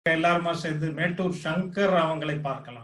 எல்லாருமா சேர்ந்து மேட்டூர் சங்கர் அவங்களை பார்க்கலாம்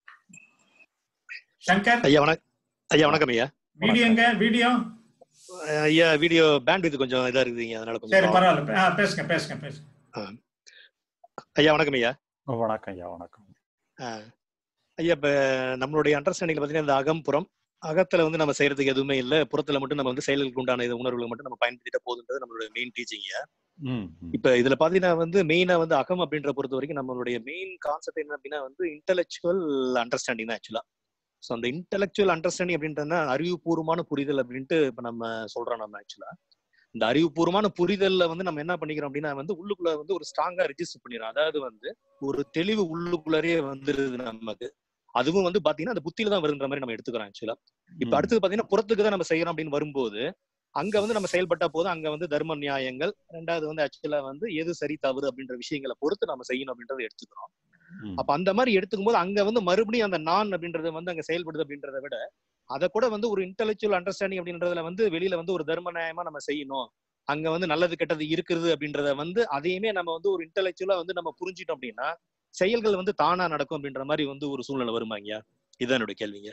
சங்கர் ஐயா வணக்கம் ஐயா வணக்கம் ஐயா வீடியோங்க வீடியோ அஹ் ஐயா வீடியோ பேண்ட் இது கொஞ்சம் இதா இருக்குதுங்க அதனால சரி கொஞ்சம் பரவாயில்ல ஆ, பேசுங்க பேசுங்க பேசுங்க ஐயா வணக்கம் ஐயா வணக்கம் ஐயா வணக்கம் அஹ் ஐயா இப்ப நம்மளுடைய அண்டர்ஸ்டாண்டிங்ல பாத்தீங்கன்னா இந்த அகம்புறம் அகத்துல வந்து நம்ம செய்யறதுக்கு எதுவுமே இல்ல புறத்துல மட்டும் நம்ம வந்து செயலுக்கு உண்டான இது உணர்வுகளை மட்டும் நம்ம பயன்படுத்திட்டா போதுன்றது நம்மளோட மெயின் டீச்சிங் ம், ம். இப்ப இதுல பாத்தீங்கன்னா வந்து மெயினா வந்து அகம் அப்படின்ற பொறுத்த வரைக்கும் நம்மளுடைய மெயின் கான்செப்ட் என்ன அப்படின்னா வந்து இன்டெலெக்சுவல் அண்டர்ஸ்டாண்டிங் தான் ஆக்சுவலா ஸோ அந்த இன்டெலெக்சுவல் அண்டர்ஸ்டாண்டிங் அப்படின்றதுனா அறிவுபூர்வமான புரிதல் அப்படின்ட்டு இப்ப நம்ம சொல்றோம் நம்ம ஆக்சுவலா இந்த அறிவுபூர்வமான புரிதல்ல வந்து நம்ம என்ன பண்ணிக்கிறோம் அப்படின்னா வந்து உள்ளுக்குள்ள வந்து ஒரு ஸ்ட்ராங்கா ரிஜிஸ்டர் பண்ணிடுறோம் அதாவது வந்து ஒரு தெளிவு உள்ளுக்குள்ளரே வந்துருது நமக்கு அதுவும் வந்து பாத்தீங்கன்னா அந்த புத்தியில தான் வருன்ற மாதிரி நம்ம எடுத்துக்கிறோம் ஆக்சுவலா இப்ப ம். அடுத்தது பாத்தீங்கன்னா புறத்துக்கு தான் நம்ம செய்யறோம் அப்படின்னு வரும்போது அங்க வந்து நம்ம செயல்பட்டா போதும் அங்க வந்து தர்ம நியாயங்கள் ரெண்டாவது வந்து ஆக்சுவலா வந்து எது சரி தவறு அப்படின்ற விஷயங்களை பொறுத்து நம்ம செய்யணும் அப்படின்றத எடுத்துக்கிறோம் ம். அப்ப அந்த மாதிரி எடுத்துக்கும் போது அங்க வந்து மறுபடியும் அந்த நான் அப்படின்றது வந்து அங்க செயல்படுது அப்படின்றத விட அதை கூட வந்து ஒரு இன்டெலெக்சுவல் அண்டர்ஸ்டாண்டிங் அப்படின்றதுல வந்து வெளியில வந்து ஒரு தர்ம நியாயமா நம்ம செய்யணும் அங்க வந்து நல்லது கெட்டது இருக்குது அப்படின்றத வந்து அதையுமே நம்ம வந்து ஒரு இன்டெலெக்சுவலா வந்து நம்ம புரிஞ்சிட்டோம் அப்படின்னா செயல்கள் வந்து தானா நடக்கும் அப்படின்ற மாதிரி வந்து ஒரு சூழ்நிலை வருமாங்க இதுதான் என்னோட கேள்விங்க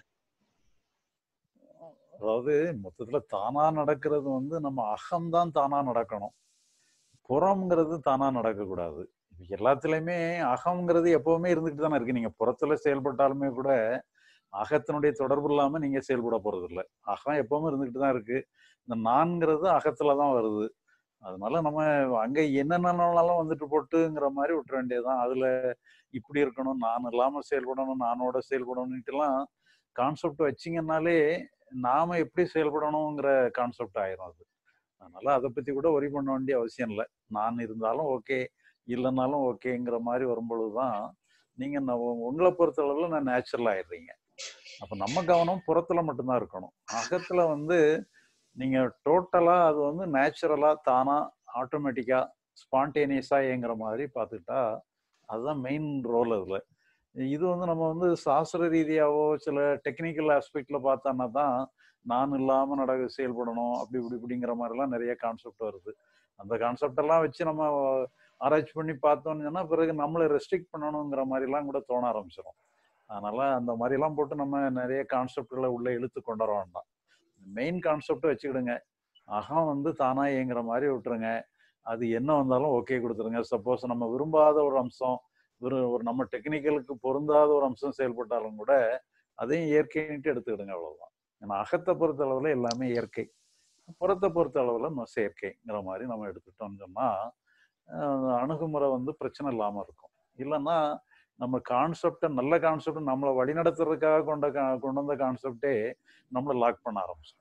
அதாவது மொத்தத்துல தானா நடக்கிறது வந்து நம்ம அகம்தான் தானா நடக்கணும் புறம்ங்கிறது தானா நடக்கக்கூடாது இப்ப எல்லாத்துலயுமே அகம்ங்கிறது எப்பவுமே இருந்துகிட்டு தானே இருக்கு நீங்க புறத்துல செயல்பட்டாலுமே கூட அகத்தினுடைய தொடர்பு இல்லாம நீங்க செயல்பட போறது இல்லை அகம் எப்பவுமே இருந்துகிட்டு தான் இருக்கு இந்த நான்கிறது அகத்துல தான் வருது அதனால நம்ம அங்க என்னென்னனாலும் வந்துட்டு போட்டுங்கிற மாதிரி விட்டுற வேண்டியதுதான் அதுல இப்படி இருக்கணும் நான் இல்லாம செயல்படணும் நானோட செயல்படணும்ட்டுலாம் கான்செப்ட் வச்சிங்கன்னாலே நாம எப்படி செயல்படணுங்கிற கான்செப்ட் ஆயிரும் அது அதனால அதை பத்தி கூட ஒரி பண்ண வேண்டிய அவசியம் இல்லை நான் இருந்தாலும் ஓகே இல்லைனாலும் ஓகேங்கிற மாதிரி வரும்பொழுதுதான் நீங்க ந- உங்களை பொறுத்தளவுல நான் நேச்சுரல் ஆயிடுறீங்க அப்ப நம்ம கவனம் புறத்துல மட்டும்தான் இருக்கணும் அகத்துல வந்து நீங்க டோட்டலா அது வந்து நேச்சுரலா தானா ஆட்டோமேட்டிக்கா ஸ்பான்டேனியஸா இயங்குற மாதிரி பார்த்துக்கிட்டா அதுதான் மெயின் ரோல் அதுல இது வந்து நம்ம வந்து சாஸ்திர ரீதியாவோ சில டெக்னிக்கல் ஆஸ்பெக்ட்ல பார்த்தோம்னா தான் நான் இல்லாம நடக்க செயல்படணும் அப்படி இப்படி இப்படிங்கிற மாதிரிலாம் நிறைய கான்செப்ட் வருது அந்த கான்செப்ட் எல்லாம் வச்சு நம்ம ஆராய்ச்சி பண்ணி பார்த்தோம்னு சொன்னா பிறகு நம்மளை ரெஸ்ட்ரிக்ட் பண்ணணுங்கிற மாதிரிலாம் கூட தோண ஆரம்பிச்சிடும் அதனால அந்த மாதிரிலாம் போட்டு நம்ம நிறைய கான்செப்ட்களை உள்ள இழுத்து கொண்டு வர வேண்டாம் மெயின் கான்செப்ட் வச்சுக்கிடுங்க அகம் வந்து தானா இயங்குற மாதிரி விட்டுருங்க அது என்ன வந்தாலும் ஓகே கொடுத்துருங்க சப்போஸ் நம்ம விரும்பாத ஒரு அம்சம் ஒரு ஒரு நம்ம டெக்னிக்கலுக்கு பொருந்தாத ஒரு அம்சம் செயல்பட்டாலும் கூட அதையும் இயற்கைன்ட்டு எடுத்துக்கிடுங்க அவ்வளவுதான் ஏன்னா அகத்தை பொறுத்த அளவுல எல்லாமே இயற்கை புறத்தை பொறுத்த அளவுல நம்ம செயற்கைங்கிற மாதிரி நம்ம எடுத்துட்டோம்னு சொன்னா அஹ், அணுகுமுறை வந்து பிரச்சனை இல்லாம இருக்கும் இல்லைன்னா நம்ம கான்செப்டை நல்ல கான்செப்ட் நம்மளை வழிநடத்துறதுக்காக கொண்ட கா- கொண்டு வந்த கான்செப்டே நம்மளை லாக் பண்ண ஆரம்பிச்சிடும்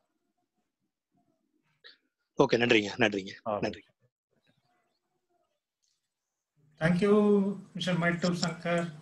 ஓகே நன்றிங்க நன்றிங்க நன்றி தேங்க்யூ மிஸ்டர் மைட்டூர் சங்கர்